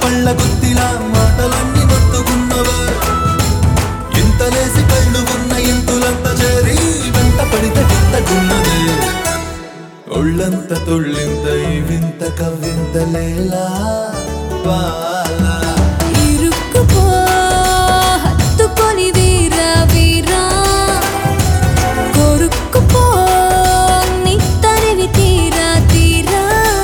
పళ్ళ గుత్తిలా మాటలన్నీ మొత్తుకున్నవే ఇంత లేసి కళ్ళు ఉన్న ఇంతులంత చేరి వెంట పడితే వింతకున్నదే ఒళ్ళంత తుళ్ళింత ఈ వింత కవ్వింత లేలా వాలా ఇరుక్కుపో హత్తుకొని వీరా వీరా కొరుక్కుపో నీ తరివి తీరా తీరా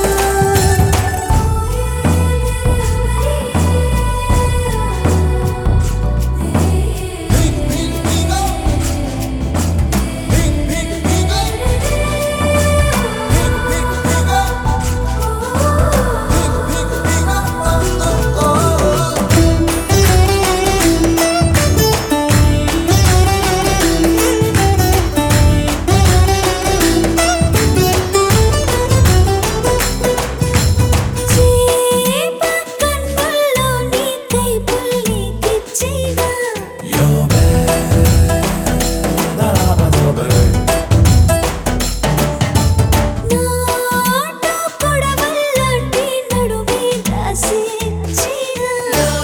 చేప కన్నుల్లో నీ కై పుల్లి కిచ్చిగా నాటు కొడవల్లాంటి నడుమే దాసిచ్చిగా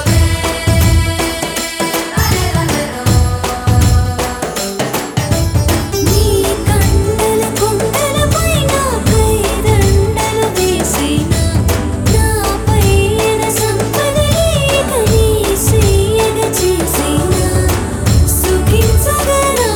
నీ కండల కుండల పైన కైదండలు వేసిన నా పైన సంపదలేక నీ సీయగ చేసిన సుఖించగరా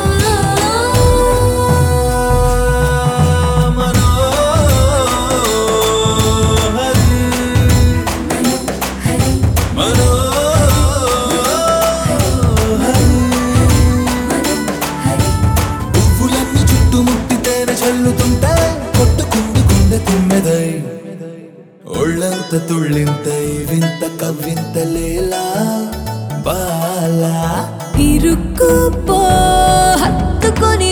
పువ్వులన్నీ చుట్టుముట్టి తేనె చల్లుతుంటే కొట్టుకుంది గుండె తుమ్మెదై ఒళ్ళంత తుళ్ళింతై వింత కవ్వింత లేలా బాలా ఇరుక్కుపో హత్తుకొని